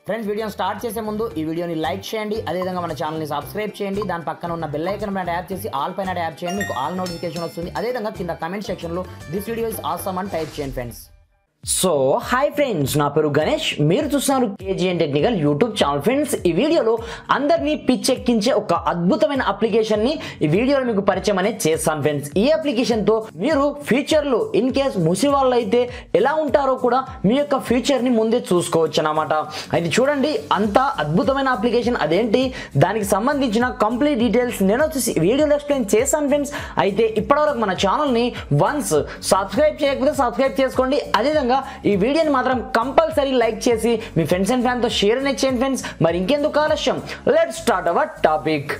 friends వీడియోని start చేసే ముందు ఈ వీడియోని లైక్ చేయండి అదేవిధంగా మన ఛానల్ని సబ్స్క్రైబ్ చేయండి దాని పక్కన ఉన్న బెల్ ఐకన్ పైన ట్యాప్ చేసి ఆల్ పైన ట్యాప్ చేయండి మీకు ఆల్ నోటిఫికేషన్ వస్తుంది అదేవిధంగా కింద కమెంట్ సెక్షన్లో దిస్ వీడియో ఇస్ ఆసమ్ అని టైప్ చేయండి ఫ్రెండ్స్ సో హాయ్ ఫ్రెండ్స్ నా పేరు గణేష్ మీరు చూస్తున్నారు KGN technical YouTube channel friends ఈ వీడియోలో అందరినీ పిచ్చెక్కించే ఒక అద్భుతమైన అప్లికేషన్ ని ఈ వీడియోలో మీకు పరిచయం అనేది చేస్తాను ఫ్రెండ్స్ ఈ అప్లికేషన్ తో మీరు ఫ్యూచర్ లో ఇన్ కేస్ ముసి వాళ్ళు అయితే ఎలా ఉంటారో కూడా మీ యొక్క ఫ్యూచర్ ని ముందే చూసుకోవచ్చు అన్నమాట అయితే చూడండి అంత అద్భుతమైన అప్లికేషన్ అదేంటి దానికి సంబంధించిన కంప్లీట్ డీటెయిల్స్ నేను వచ్చేసి వీడియోలో ఎక్స్ప్లెయిన్ చేస్తాను ఫ్రెండ్స్ అయితే ఇప్పటివరకు మన ఛానల్ ని వన్స్ సబ్స్క్రైబ్ చేయకపోతే సబ్స్క్రైబ్ చేసుకోండి అదేవిధంగా ఈ వీడియోని మాత్రం కంపల్సరీ లైక్ చేసి మీ ఫ్రెండ్స్ అండ్ ఫ్యాన్తో షేర్ అనేది చేయండి ఫ్రెండ్స్ మరి ఇంకెందుకు ఆలస్యం let start our topic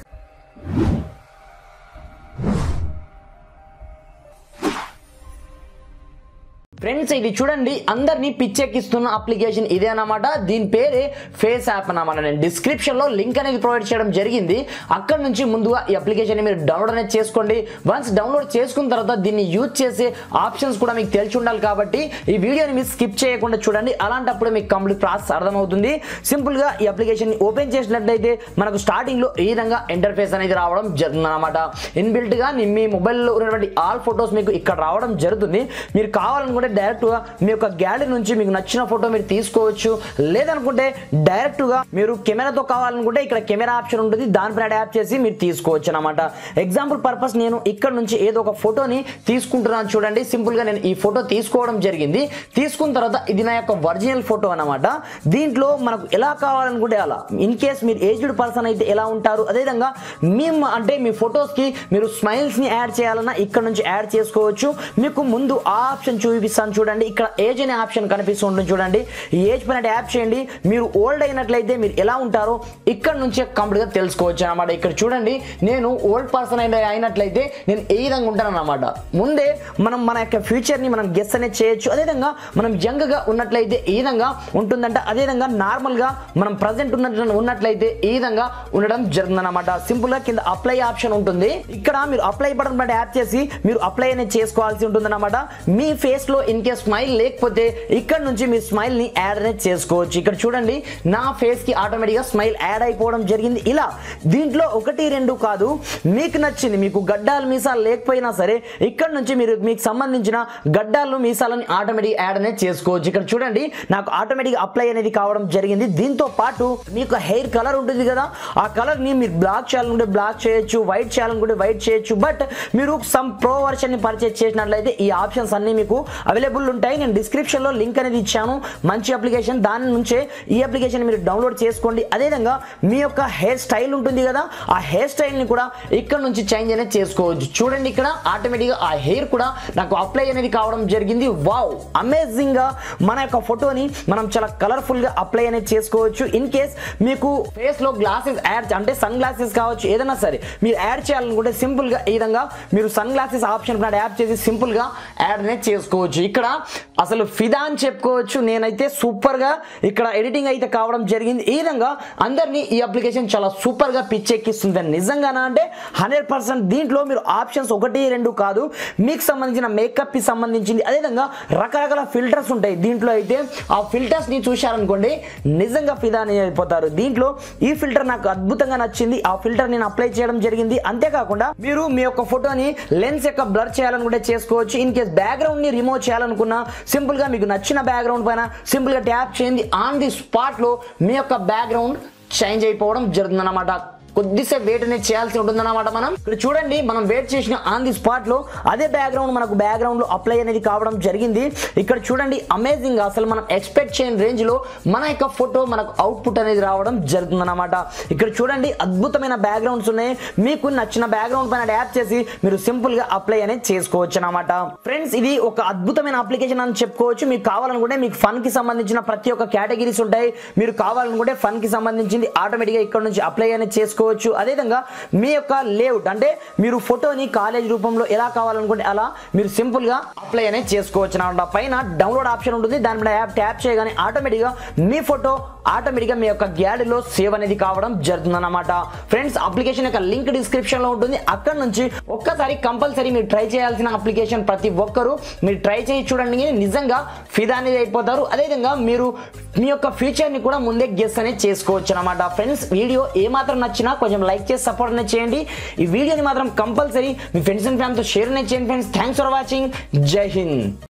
friends ఇది చూడండి అందరినీ పిచ్చెక్కిస్తున్న అప్లికేషన్ ఇదే అన్నమాట దీని పేరే ఫేస్ యాప్ అన్నమాట నేను డిస్క్రిప్షన్ లో లింక్ అనేది ప్రొవైడ్ చేయడం జరిగింది అక్కడ నుంచి ముందుగా ఈ అప్లికేషన్ మీరు డౌన్లోడ్ అనేది చేసుకోండి వన్స్ డౌన్లోడ్ చేసుకున్న తర్వాత దీన్ని యూజ్ చేసే ఆప్షన్స్ కూడా మీకు తెలిసి ఉండాలి కాబట్టి ఈ వీడియోని మీరు స్కిప్ చేయకుండా చూడండి అలాంటప్పుడు మీకు కంప్లీట్ ప్రాసెస్ అర్థమవుతుంది సింపుల్ గా ఈ అప్లికేషన్ ఓపెన్ చేసినట్లయితే మనకు స్టార్టింగ్ లో ఈ విధంగా ఇంటర్ఫేస్ అనేది రావడం జరుగుతుంది అనమాట ఇన్బిల్ట్ గా మీ మొబైల్లో ఉన్నటువంటి ఆల్ ఫొటోస్ మీకు ఇక్కడ రావడం జరుగుతుంది మీరు కావాలనుకుంటే డైరెక్ట్ గా మీ యొక్క గ్యాలరీ నుంచి మీకు నచ్చిన ఫోటో మీరు తీసుకోవచ్చు లేదనుకుంటే డైరెక్ట్ గా మీరు కెమెరాతో కావాలనుకుంటే ఇక్కడ కెమెరా ఆప్షన్ ఉంటుంది దానిపైన ట్యాప్ చేసి మీరు తీసుకోవచ్చు అనమాట ఎగ్జాంపుల్ పర్పస్ నేను ఇక్కడ నుంచి ఏదో ఒక ఫోటోని తీసుకుంటున్నాను చూడండి సింపుల్ గా నేను ఈ ఫోటో తీసుకోవడం జరిగింది తీసుకున్న తర్వాత ఇది నా యొక్క ఒరిజినల్ ఫోటో అనమాట దీంట్లో మనకు ఎలా కావాలనుకుంటే అలా ఇన్ కేస్ మీరు ఏజ్డ్ పర్సన్ అయితే ఎలా ఉంటారు అదేవిధంగా మేము అంటే మీ ఫొటోస్ కి మీరు స్మైల్స్ ని యాడ్ చేయాలన్నా ఇక్కడ నుంచి యాడ్ చేసుకోవచ్చు మీకు ముందు ఆ ఆప్షన్ చూపిస్తాను చూడండి ఇక్కడ ఏజ్ అనే ఆప్షన్ కనిపిస్తుంది చూడండి ఈ ఏజ్ పైన ట్యాప్ చేయండి మీరు ఓల్డ్ అయినట్లయితే మీరు ఎలా ఉంటారో ఇక్కడ నుంచే కంప్లీట్ గా తెలుసుకోవచ్చు అనమాట ఇక్కడ చూడండి నేను ఓల్డ్ పర్సన్ అయిన అయినట్లయితే నేను ఏ విధంగా ఉంటాను అనమాట ముందే మనం మన యొక్క ఫ్యూచర్ ని మనం గెస్ అనేది చేయొచ్చు అదేవిధంగా మనం యంగ్ గా ఉన్నట్లయితే ఈ విధంగా ఉంటుందంట అదేవిధంగా నార్మల్ గా మనం ప్రజెంట్ ఉన్నట్లు ఉన్నట్లయితే ఈ విధంగా ఉండడం జరుగుతుంది అనమాట సింపుల్ గా కింద అప్లై ఆప్షన్ ఉంటుంది ఇక్కడ మీరు అప్లై బటన్ పైన యాప్ చేసి మీరు అప్లై అనేది చేసుకోవాల్సి ఉంటుంది అనమాట మీ ఫేస్ లో ఇన్ కేస్ స్మైల్ లేకపోతే ఇక్కడ నుంచి మీ స్మైల్ ని యాడ్ అనేది చేసుకోవచ్చు ఇక్కడ చూడండి నా ఫేస్ కి ఆటోమేటిక్ గా స్మైల్ యాడ్ అయిపోవడం జరిగింది ఇలా దీంట్లో ఒకటి రెండు కాదు మీకు నచ్చింది మీకు గడ్డాలు మీసాలు లేకపోయినా సరే ఇక్కడ నుంచి మీరు మీకు సంబంధించిన గడ్డాలు మీసాలను ఆటోమేటిక్ యాడ్ అనేది చేసుకోవచ్చు ఇక్కడ చూడండి నాకు ఆటోమేటిక్ అప్లై అనేది కావడం జరిగింది దీంతో పాటు మీకు హెయిర్ కలర్ ఉంటుంది కదా ఆ కలర్ ని మీరు బ్లాక్ చేయాలనుకుంటే బ్లాక్ చేయొచ్చు వైట్ చేయాలనుకుంటే వైట్ చేయొచ్చు బట్ మీరు సమ్ ప్రో వర్షన్ ని పర్చేస్ చేసినట్లయితే ఈ ఆప్షన్స్ అన్ని మీకు అవైలబుల్ ఉంటాయి నేను డిస్క్రిప్షన్ లో లింక్ అనేది ఇచ్చాను మంచి అప్లికేషన్ దాని నుంచే ఈ అప్లికేషన్ మీరు డౌన్లోడ్ చేసుకోండి అదేవిధంగా మీ యొక్క హెయిర్ స్టైల్ ఉంటుంది కదా ఆ హెయిర్ స్టైల్ ని కూడా ఇక్కడ నుంచి చేంజ్ అనేది చేసుకోవచ్చు చూడండి ఇక్కడ ఆటోమేటిక్ గా ఆ హెయిర్ కూడా నాకు అప్లై అనేది కావడం జరిగింది వావ్ అమేజింగ్ గా మన యొక్క ఫోటోని మనం చాలా కలర్ఫుల్ గా అప్లై అనేది చేసుకోవచ్చు ఇన్ కేస్ మీకు ఫేస్ లో గ్లాసెస్ యాడ్ అంటే సన్ గ్లాసెస్ కావచ్చు ఏదైనా సరే మీరు యాడ్ చేయాలనుకుంటే సింపుల్ గా ఈ విధంగా మీరు సన్ గ్లాసెస్ ఆప్షన్ యాడ్ చేసి సింపుల్ గా యాడ్ అనేది చేసుకోవచ్చు ఇక్కడ అసలు ఫిదా అని చెప్పుకోవచ్చు నేనైతే సూపర్ గా ఇక్కడ ఎడిటింగ్ అయితే కావడం జరిగింది ఈ విధంగా అందరినీ ఈ అప్లికేషన్ చాలా సూపర్ గా పిచ్చెక్కిస్తుంది నిజంగానా అంటే హండ్రెడ్ పర్సెంట్ దీంట్లో మీరు ఆప్షన్స్ ఒకటి రెండు కాదు మీకు సంబంధించిన మేకప్ కి సంబంధించింది అదేవిధంగా రకరకాల ఫిల్టర్స్ ఉంటాయి దీంట్లో అయితే ఆ ఫిల్టర్స్ ని చూశారనుకోండి నిజంగా ఫిదా అని అయిపోతారు దీంట్లో ఈ ఫిల్టర్ నాకు అద్భుతంగా నచ్చింది ఆ ఫిల్టర్ నేను అప్లై చేయడం జరిగింది అంతేకాకుండా మీరు మీ యొక్క ఫోటోని లెన్స్ యొక్క బ్లర్ చేయాలనుకుంటే చేసుకోవచ్చు ఇన్ కేస్ బ్యాక్గ్రౌండ్ ని రిమూవ్ చేయాలనుకున్నా సింపుల్ గా మీకు నచ్చిన బ్యాక్గ్రౌండ్ పైన సింపుల్ గా ట్యాప్ చేయండి ఆన్ ది స్పాట్ లో మీ యొక్క బ్యాక్గ్రౌండ్ చేంజ్ అయిపోవడం జరుగుతుంది అనమాట కొద్దిసేపు వెయిట్ అనేది చేయాల్సి ఉంటుందన్నమాట మనం ఇక్కడ చూడండి మనం వెయిట్ చేసిన ఆన్ ది స్పాట్ లో అదే బ్యాక్గ్రౌండ్ మనకు బ్యాక్గ్రౌండ్ లో అప్లై అనేది కావడం జరిగింది ఇక్కడ చూడండి అమేజింగ్ అసలు మనం ఎక్స్పెక్ట్ చేయని రేంజ్ లో మన యొక్క ఫోటో మనకు అవుట్పుట్ అనేది రావడం జరుగుతుందన్నమాట ఇక్కడ చూడండి అద్భుతమైన బ్యాక్గ్రౌండ్స్ ఉన్నాయి మీకు నచ్చిన బ్యాక్గ్రౌండ్ పైన యాప్ చేసి మీరు సింపుల్ గా అప్లై అనేది చేసుకోవచ్చు అనమాట ఫ్రెండ్స్ ఇది ఒక అద్భుతమైన అప్లికేషన్ అని చెప్పుకోవచ్చు మీకు కావాలనుకుంటే మీకు ఫన్ కి సంబంధించిన ప్రతి ఒక్క కేటగిరీస్ ఉంటాయి మీరు కావాలనుకుంటే ఫన్ కి సంబంధించింది ఆటోమేటిక్ గా ఇక్కడ నుంచి అప్లై అనేది చేసుకోవచ్చు చేసుకోవచ్చు అదేవిధంగా మీ యొక్క లేఅవుట్ అంటే మీరు ఫోటోని కాలేజ్ రూపంలో ఎలా కావాలనుకుంటే అలా మీరు సింపుల్ గా అప్లై అనేది చేసుకోవచ్చు అనమాట పైన డౌన్లోడ్ ఆప్షన్ ఉంటుంది దాని మీద యాప్ ట్యాప్ చేయగానే ఆటోమేటిక్గా మీ ఫోటో ఆటోమేటిక్గా మీ యొక్క గ్యాలరీలో సేవ్ అనేది కావడం జరుగుతుంది అనమాట ఫ్రెండ్స్ అప్లికేషన్ యొక్క లింక్ డిస్క్రిప్షన్ లో ఉంటుంది అక్కడ నుంచి ఒక్కసారి కంపల్సరీ మీరు ట్రై చేయాల్సిన అప్లికేషన్ ప్రతి ఒక్కరూ మీరు ట్రై చేసి చూడండి నిజంగా ఫిదా అనేది అయిపోతారు అదేవిధంగా మీరు మీ యొక్క ఫ్యూచర్ ని కూడా ముందే గెస్ అనేది చేసుకోవచ్చు అనమాట ఫ్రెండ్స్ వీడియో ఏ మాత్రం నచ్చినా కొంచెం లైక్ చేసి సపోర్ట్ అనేది చేయండి ఈ వీడియోని మాత్రం కంపల్సరీ మీ ఫ్రెండ్స్ అండ్ ఫ్యామిలీతో షేర్ అనేది చేయండి ఫ్రెండ్స్ థ్యాంక్స్ ఫర్ వాచింగ్ జై హింద్